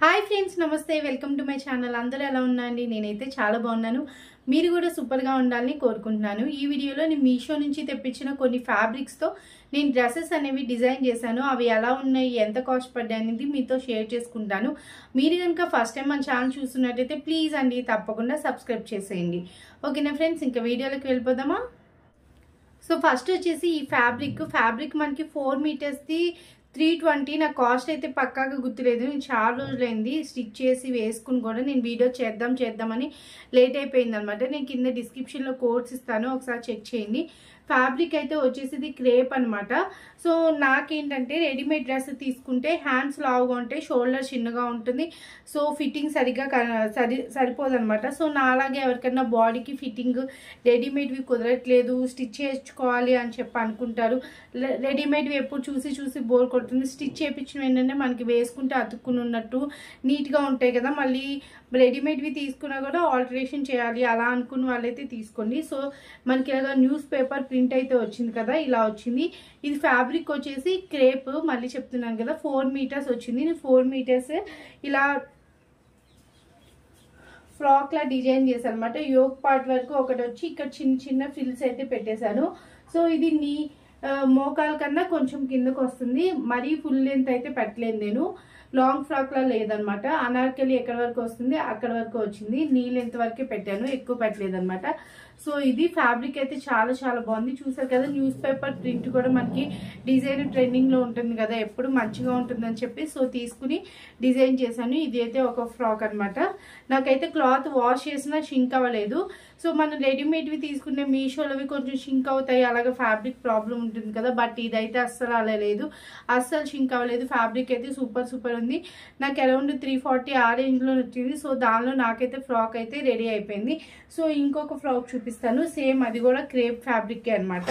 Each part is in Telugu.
హాయ్ ఫ్రెండ్స్ నమస్తే వెల్కమ్ టు మై ఛానల్ అందరూ ఎలా ఉన్నారండి నేనైతే చాలా బాగున్నాను మీరు కూడా సూపర్గా ఉండాలని కోరుకుంటున్నాను ఈ వీడియోలో నేను మీషో నుంచి తెప్పించిన కొన్ని ఫ్యాబ్రిక్స్తో నేను డ్రెస్సెస్ అనేవి డిజైన్ చేశాను అవి ఎలా ఉన్నాయి ఎంత కాస్ట్ పడ్డాయి అనేది మీతో షేర్ చేసుకుంటాను మీరు కనుక ఫస్ట్ టైం మన ఛానల్ చూస్తున్నట్టయితే ప్లీజ్ అండి తప్పకుండా సబ్స్క్రైబ్ చేసేయండి ఓకేనా ఫ్రెండ్స్ ఇంకా వీడియోలోకి వెళ్ళిపోదామా సో ఫస్ట్ వచ్చేసి ఈ ఫ్యాబ్రిక్ ఫ్యాబ్రిక్ మనకి ఫోర్ మీటర్స్ది త్రీ ట్వంటీ నా కాస్ట్ అయితే పక్కాగా గుర్తులేదు నేను చాలా రోజులైంది స్టిచ్ చేసి వేసుకుని కూడా నేను వీడియో చేద్దాం చేద్దామని లేట్ అయిపోయింది అనమాట నేను కింద డిస్క్రిప్షన్లో కోడ్స్ ఇస్తాను ఒకసారి చెక్ చేయండి ఫ్యాబ్రిక్ అయితే వచ్చేసి ఇది క్రేప్ అనమాట సో నాకేంటంటే రెడీమేడ్ డ్రెస్ తీసుకుంటే హ్యాండ్స్ లావుగా ఉంటాయి షోల్డర్ చిన్నగా ఉంటుంది సో ఫిట్టింగ్ సరిగ్గా క- సరి సరిపోదు అనమాట సో నా అలాగే ఎవరికైనా బాడీకి ఫిట్టింగ్ రెడీమేడ్వి కుదరట్లేదు స్టిచ్ చేయించుకోవాలి అని చెప్పి అనుకుంటారు రె- రెడీమేడ్వి ఎప్పుడు చూసి చూసి బోర్ కొడుతుంది స్టిచ్ చేయించిన ఏంటంటే మనకి వేసుకుంటే అతుక్కుని ఉన్నట్టు నీట్గా ఉంటాయి కదా మళ్ళీ రెడీమేడ్వి తీసుకున్నా కూడా ఆల్టరేషన్ చేయాలి అలా అనుకున్న వాళ్ళైతే తీసుకోండి సో మనకి ఇలాగ న్యూస్ పేపర్ ప్రింట్ అయితే వచ్చింది కదా ఇలా వచ్చింది ఇది ఫ్యాబ్రిక్ వచ్చేసి క్రేప్ మళ్ళీ చెప్తున్నాను కదా ఫోర్ మీటర్స్ వచ్చింది ఫోర్ మీటర్స్ ఇలా ఫ్రాక్ లా డిజైన్ చేశాను అనమాట యోగ్ పార్ట్ వరకు ఒకటి వచ్చి ఇక్కడ చిన్న చిన్న ఫిల్స్ అయితే పెట్టేశాను సో ఇది నీ ఆ, మోకాల కన్నా కొంచెం కిందకు వస్తుంది మరీ ఫుల్ లెంత్ అయితే పెట్టలేదు నేను లాంగ్ ఫ్రాక్ లా లేదనమాట అనార్కలి ఎక్కడి వరకు వస్తుంది అక్కడ వరకు వచ్చింది నీ లెంత్ వరకే పెట్టాను ఎక్కువ పెట్టలేదు అనమాట సో ఇది ఫ్యాబ్రిక్ అయితే చాలా చాలా బాగుంది చూసారు కదా న్యూస్ పేపర్ ప్రింట్ కూడా మనకి డిజైన్ ట్రెండింగ్ లో ఉంటుంది కదా ఎప్పుడు మంచిగా ఉంటుందని చెప్పి సో తీసుకుని డిజైన్ చేశాను ఇది అయితే ఒక ఫ్రాక్ అన్నమాట నాకైతే క్లాత్ వాష్ చేసినా షింక్ అవ్వలేదు సో మనం రెడీమేడ్వి తీసుకునే మీషోలోవి కొంచెం షింక్ అవుతాయి అలాగే ఫ్యాబ్రిక్ ప్రాబ్లం ఉంటుంది కదా బట్ ఇదైతే అస్సలు అలా లేదు అస్సలు షింక్ అవ్వలేదు ఫ్యాబ్రిక్ అయితే సూపర్ సూపర్ ఉంది నాకు అరౌండ్ త్రీ ఫార్టీ ఆ రేంజ్లో వచ్చింది సో దానిలో నాకైతే ఫ్రాక్ అయితే రెడీ అయిపోయింది సో ఇంకొక ఫ్రాక్ చూపిస్తాను సేమ్ అది కూడా క్రేప్ ఫ్యాబ్రిక్ అనమాట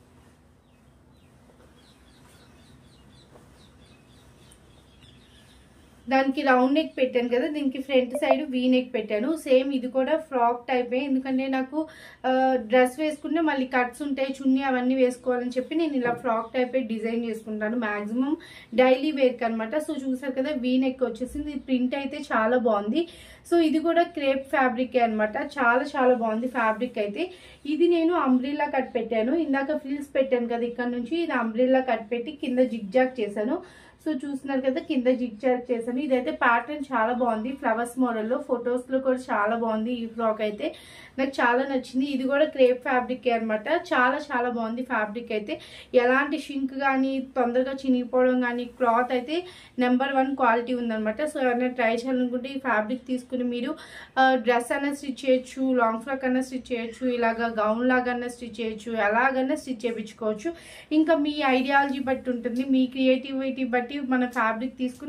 దానికి రౌండ్ నెక్ పెట్టాను కదా దీనికి ఫ్రంట్ సైడ్ వీ నెక్ పెట్టాను సేమ్ ఇది కూడా ఫ్రాక్ టైపే ఎందుకంటే నాకు డ్రెస్ వేసుకుంటే మళ్ళీ కట్స్ ఉంటాయి చున్నీ అవన్నీ వేసుకోవాలని చెప్పి నేను ఇలా ఫ్రాక్ టైపే డిజైన్ చేసుకుంటాను మాక్సిమం డైలీ వేర్కి అనమాట సో చూసారు కదా వీ నెక్ వచ్చేసింది ఇది ప్రింట్ అయితే చాలా బాగుంది సో ఇది కూడా క్రేప్ ఫ్యాబ్రిక్ అనమాట చాలా చాలా బాగుంది ఫ్యాబ్రిక్ అయితే ఇది నేను అంబ్రిల్లా కట్ పెట్టాను ఇందాక ఫ్రిల్స్ పెట్టాను కదా ఇక్కడ నుంచి ఇది అంబ్రిల్లా కట్ పెట్టి కింద జిగ్జాగ్ చేశాను సో చూస్తున్నారు కదా కింద జిగ్ జాగ్ చేశాను ఇదైతే ప్యాటర్న్ చాలా బాగుంది ఫ్లవర్స్ మోడల్లో ఫొటోస్ లో కూడా చాలా బాగుంది ఈ ఫ్రాక్ అయితే నాకు చాలా నచ్చింది ఇది కూడా క్రేప్ ఫ్యాబ్రిక్ అనమాట చాలా చాలా బాగుంది ఫ్యాబ్రిక్ అయితే ఎలాంటి షింక్ కానీ తొందరగా చినిగిపోవడం కానీ క్లాత్ అయితే నెంబర్ వన్ క్వాలిటీ ఉందన్నమాట సో ఎవరైనా ట్రై చేయాలనుకుంటే ఈ ఫ్యాబ్రిక్ తీసుకుని మీరు డ్రెస్ అన్న స్టిచ్ చేయొచ్చు లాంగ్ ఫ్రాక్ అన్న స్టిచ్ చేయొచ్చు ఇలాగా గౌన్ లాగన్నా స్టిచ్ చేయొచ్చు ఎలాగన్నా స్టిచ్ చేయించుకోవచ్చు ఇంకా మీ ఐడియాలజీ బట్టి ఉంటుంది మీ క్రియేటివిటీ బట్టి మన ఫ్యాబ్రిక్ తీసుకుని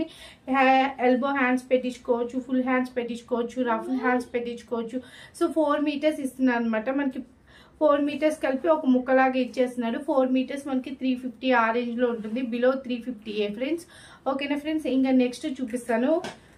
ఎల్బో హ్యాండ్స్ పెట్టించుకోవచ్చు ఫుల్ హ్యాండ్స్ పెట్టించుకోవచ్చు రఫ్ హ్యాండ్స్ పెట్టించుకోవచ్చు సో ఫోర్ మీటర్స్ ఇస్తున్నారు అనమాట మనకి ఫోర్ మీటర్స్ కలిపి ఒక ముక్కలాగా ఇచ్చేస్తున్నాడు ఫోర్ మీటర్స్ మనకి త్రీ ఫిఫ్టీ ఆ రేంజ్లో ఉంటుంది బిలో త్రీ ఫిఫ్టీ ఏ ఫ్రెండ్స్ ఓకేనా ఫ్రెండ్స్ ఇంకా నెక్స్ట్ చూపిస్తాను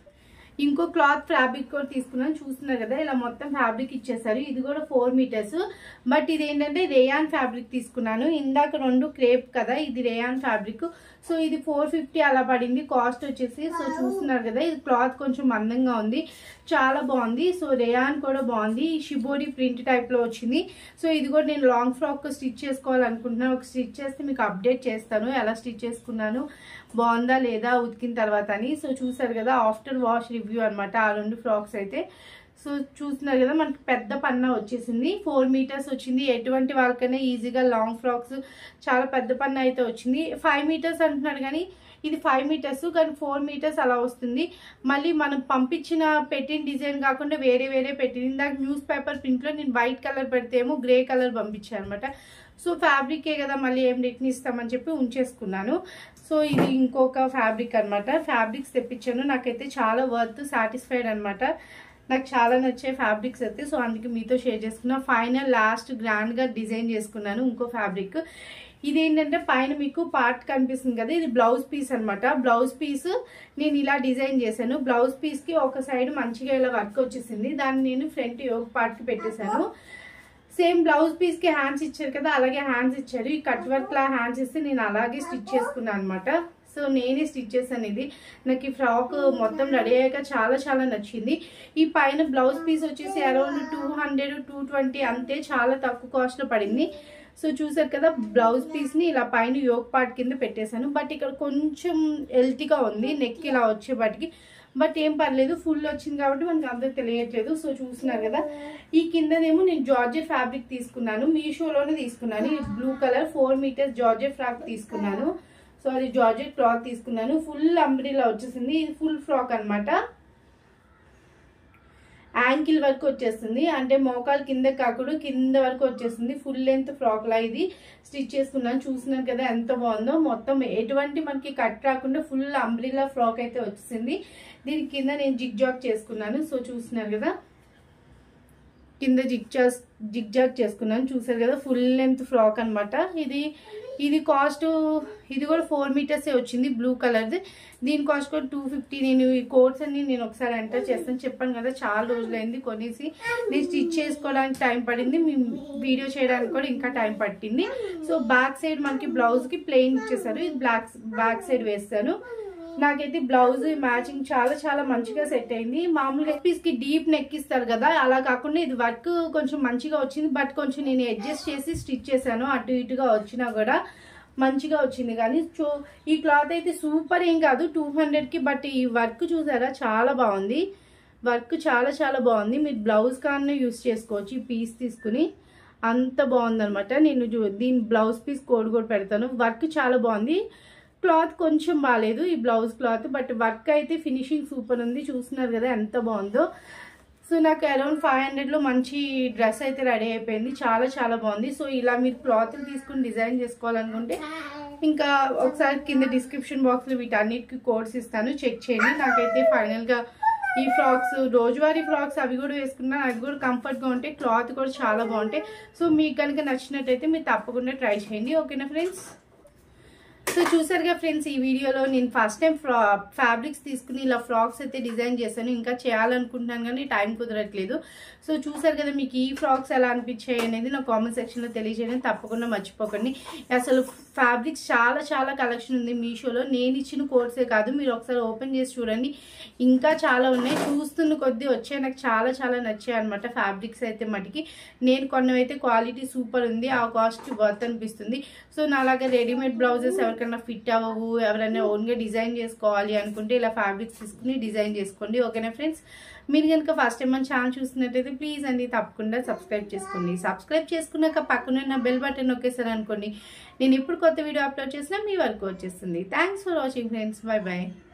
ఇంకో క్లాత్ ఫ్యాబ్రిక్ కూడా తీసుకున్నాను చూస్తున్నారు కదా ఇలా మొత్తం ఫ్యాబ్రిక్ ఇచ్చేసారు ఇది కూడా ఫోర్ మీటర్స్ బట్ ఇది ఏంటంటే రేయాన్ ఫ్యాబ్రిక్ తీసుకున్నాను ఇందాక రెండు క్రేప్ కదా ఇది రేయాన్ ఫ్యాబ్రిక్ సో ఇది ఫోర్ ఫిఫ్టీ అలా పడింది కాస్ట్ వచ్చేసి సో చూస్తున్నారు కదా ఇది క్లాత్ కొంచెం మందంగా ఉంది చాలా బాగుంది సో రేయాన్ కూడా బాగుంది షిబోడి ప్రింట్ టైప్ లో వచ్చింది సో ఇది కూడా నేను లాంగ్ ఫ్రాక్ స్టిచ్ చేసుకోవాలనుకుంటున్నాను ఒక స్టిచ్ చేస్తే మీకు అప్డేట్ చేస్తాను ఎలా స్టిచ్ చేసుకున్నాను బాగుందా లేదా ఉతికిన తర్వాత అని సో చూసారు కదా ఆఫ్టర్ వాష్ రివ్యూ అనమాట ఆ రెండు ఫ్రాక్స్ అయితే సో చూస్తున్నారు కదా మనకి పెద్ద పన్నా వచ్చేసింది ఫోర్ మీటర్స్ వచ్చింది ఎటువంటి వాళ్ళకైనా ఈజీగా లాంగ్ ఫ్రాక్స్ చాలా పెద్ద పన్నా అయితే వచ్చింది ఫైవ్ మీటర్స్ అంటున్నాడు కానీ ఇది ఫైవ్ మీటర్స్ కానీ ఫోర్ మీటర్స్ అలా వస్తుంది మళ్ళీ మనం పంపించిన పెట్టిన డిజైన్ కాకుండా వేరే వేరే పెట్టింది ఇందాక న్యూస్ పేపర్ ప్రింట్లో నేను వైట్ కలర్ పెడితేమో గ్రే కలర్ పంపించాను అనమాట సో ఫ్యాబ్రికే కదా మళ్ళీ ఏం రిటర్న్ ఇస్తామని చెప్పి ఉంచేసుకున్నాను సో ఇది ఇంకొక ఫ్యాబ్రిక్ అనమాట ఫ్యాబ్రిక్స్ తెప్పించాను నాకైతే చాలా వర్త్ సాటిస్ఫైడ్ అనమాట నాకు చాలా నచ్చే ఫ్యాబ్రిక్స్ అయితే సో అందుకే మీతో షేర్ చేసుకున్నా ఫైనల్ లాస్ట్ గ్రాండ్గా డిజైన్ చేసుకున్నాను ఇంకో ఫ్యాబ్రిక్ ఇది ఏంటంటే పైన మీకు పార్ట్ కనిపిస్తుంది కదా ఇది బ్లౌజ్ పీస్ అనమాట బ్లౌజ్ పీస్ నేను ఇలా డిజైన్ చేశాను బ్లౌజ్ పీస్కి ఒక సైడ్ మంచిగా ఇలా వర్క్ వచ్చేసింది దాన్ని నేను ఫ్రంట్ యోగ పార్ట్కి పెట్టేశాను సేమ్ బ్లౌజ్ పీస్ కి హ్యాండ్స్ ఇచ్చారు కదా అలాగే హ్యాండ్స్ ఇచ్చారు ఈ కట్ వర్క్ లా హ్యాండ్స్ ఇస్తే నేను అలాగే స్టిచ్ చేసుకున్నాను అనమాట సో సో నేనే స్టిచ్ చేశాను ఇది నాకు ఈ ఫ్రాక్ మొత్తం రెడీ అయ్యాక చాలా చాలా నచ్చింది ఈ పైన బ్లౌజ్ పీస్ వచ్చేసి around two hundred two twenty అంతే చాలా తక్కువ కాస్ట్లో పడింది సో చూసారు కదా బ్లౌజ్ పీస్ని ఇలా పైన యోగ్ పార్ట్ కింద పెట్టేశాను బట్ ఇక్కడ కొంచెం హెల్తీగా ఉంది నెక్ ఇలా వచ్చేపాటికి బట్ ఏం పర్లేదు ఫుల్ వచ్చింది కాబట్టి మనకి అందరికి తెలియట్లేదు సో చూస్తున్నారు కదా ఈ కిందనేమో నేను జార్జెట్ ఫ్యాబ్రిక్ తీసుకున్నాను మీషోలోనే తీసుకున్నాను ఈ blue colour four metres georgette frock తీసుకున్నాను సో అది జార్జెట్ క్లాత్ తీసుకున్నాను ఫుల్ అంబ్రిలా వచ్చేసింది ఇది ఫుల్ ఫ్రాక్ అన్నమాట యాంకిల్ వరకు వచ్చేస్తుంది అంటే మోకాలు కింద కాకుండా కింద వరకు వచ్చేస్తుంది ఫుల్ లెంత్ ఫ్రాక్ లా ఇది స్టిచ్ చేసుకున్నాను చూస్తున్నారు కదా ఎంత బాగుందో మొత్తం ఎటువంటి మనకి కట్ రాకుండా ఫుల్ అంబ్రిలా ఫ్రాక్ అయితే వచ్చేసింది దీని కింద నేను జిగ్ జాగ్ చేసుకున్నాను సో చూస్తున్నారు కదా కింద జిగ్ జిగ్ జాగ్ చేసుకున్నాను చూసారు కదా ఫుల్ లెంత్ ఫ్రాక్ అన్నమాట ఇది ఇది కాస్ట్ ఇది కూడా ఫోర్ మీటర్సే వచ్చింది బ్లూ కలర్ది దీని కాస్ట్ కూడా టూ ఫిఫ్టీ నేను ఈ కోడ్స్ అన్ని నేను ఒకసారి ఎంటర్ చేస్తాను చెప్పాను కదా చాలా రోజులైంది కొనేసి నేను స్టిచ్ చేసుకోవడానికి టైం పడింది మీ వీడియో చేయడానికి కూడా ఇంకా టైం పట్టింది సో బ్యాక్ సైడ్ మనకి బ్లౌజ్కి ప్లెయిన్ ఇచ్చేసారు ఇది బ్లాక్ బ్యాక్ సైడ్ వేస్తాను నాకైతే బ్లౌజ్ మ్యాచింగ్ చాలా చాలా మంచిగా సెట్ అయింది మామూలుగా పీస్ కి డీప్ నెక్ ఇస్తారు కదా అలా కాకుండా ఇది వర్క్ కొంచెం మంచిగా వచ్చింది బట్ కొంచెం నేను అడ్జస్ట్ చేసి స్టిచ్ చేశాను అటు ఇటుగా వచ్చినా కూడా మంచిగా వచ్చింది కానీ చూ ఈ క్లాత్ అయితే సూపర్ ఏం కాదు టూ హండ్రెడ్కి బట్ ఈ వర్క్ చూసారా చాలా బాగుంది వర్క్ చాలా చాలా బాగుంది మీరు బ్లౌజ్ కానీ యూస్ చేసుకోవచ్చు ఈ పీస్ తీసుకుని అంత బాగుందనమాట నేను చూ- దీని బ్లౌజ్ పీస్ కోడ్ కూడా పెడతాను వర్క్ చాలా బాగుంది క్లాత్ కొంచెం బాగాలేదు ఈ బ్లౌజ్ క్లాత్ బట్ వర్క్ అయితే ఫినిషింగ్ సూపర్ ఉంది చూస్తున్నారు కదా ఎంత బాగుందో సో నాకు అరౌండ్ ఫైవ్ హండ్రెడ్లో మంచి డ్రెస్ అయితే రెడీ అయిపోయింది చాలా చాలా బాగుంది సో ఇలా మీరు క్లాత్లు తీసుకుని డిజైన్ చేసుకోవాలనుకుంటే ఇంకా ఒకసారి కింద డిస్క్రిప్షన్ బాక్స్లో వీటన్నిటికి కోడ్స్ ఇస్తాను చెక్ చేయండి నాకైతే ఫైనల్గా ఈ ఫ్రాక్స్ రోజువారీ ఫ్రాక్స్ అవి కూడా వేసుకున్నా అవి కూడా కంఫర్ట్గా ఉంటాయి క్లాత్ కూడా చాలా బాగుంటాయి సో మీకు కనుక నచ్చినట్టయితే మీరు తప్పకుండా ట్రై చేయండి ఓకేనా ఫ్రెండ్స్ సో చూసారుగా ఫ్రెండ్స్ ఈ వీడియోలో నేను ఫస్ట్ టైం ఫ్రా ఫ్యాబ్రిక్స్ తీసుకుని ఇలా ఫ్రాక్స్ అయితే డిజైన్ చేశాను ఇంకా చేయాలనుకుంటున్నాను కానీ టైం కుదరట్లేదు సో చూసారు కదా మీకు ఈ ఫ్రాక్స్ ఎలా అనిపించాయి అనేది నా కామెంట్ సెక్షన్లో తెలియజేయడం తప్పకుండా మర్చిపోకండి అసలు ఫ్యాబ్రిక్స్ చాలా చాలా కలెక్షన్ ఉంది మీషోలో నేను ఇచ్చిన కోర్సే కాదు మీరు ఒకసారి ఓపెన్ చేసి చూడండి ఇంకా చాలా ఉన్నాయి చూస్తున్న కొద్దీ వచ్చాయి నాకు చాలా చాలా నచ్చాయి అనమాట ఫ్యాబ్రిక్స్ అయితే మటుకి నేను కొన్నవైతే క్వాలిటీ సూపర్ ఉంది ఆ కాస్ట్ వర్త్ అనిపిస్తుంది సో నా అలాగే రెడీమేడ్ బ్లౌజెస్ ఎవరికైనా ఫిట్ అవ్వవు ఎవరైనా ఓన్గా డిజైన్ చేసుకోవాలి అనుకుంటే ఇలా ఫ్యాబ్రిక్స్ తీసుకుని డిజైన్ చేసుకోండి ఓకేనా ఫ్రెండ్స్ మీరు కనుక ఫస్ట్ టైం మన ఛానల్ చూస్తున్నట్టయితే ప్లీజ్ అండి తప్పకుండా సబ్స్క్రైబ్ చేసుకోండి సబ్స్క్రైబ్ చేసుకున్నాక పక్కన ఉన్న బెల్ బటన్ నొక్కేసారు అనుకోండి నేను ఇప్పుడు కొత్త వీడియో అప్లోడ్ చేసినా మీ వరకు వచ్చేస్తుంది thanks for watching friends bye bye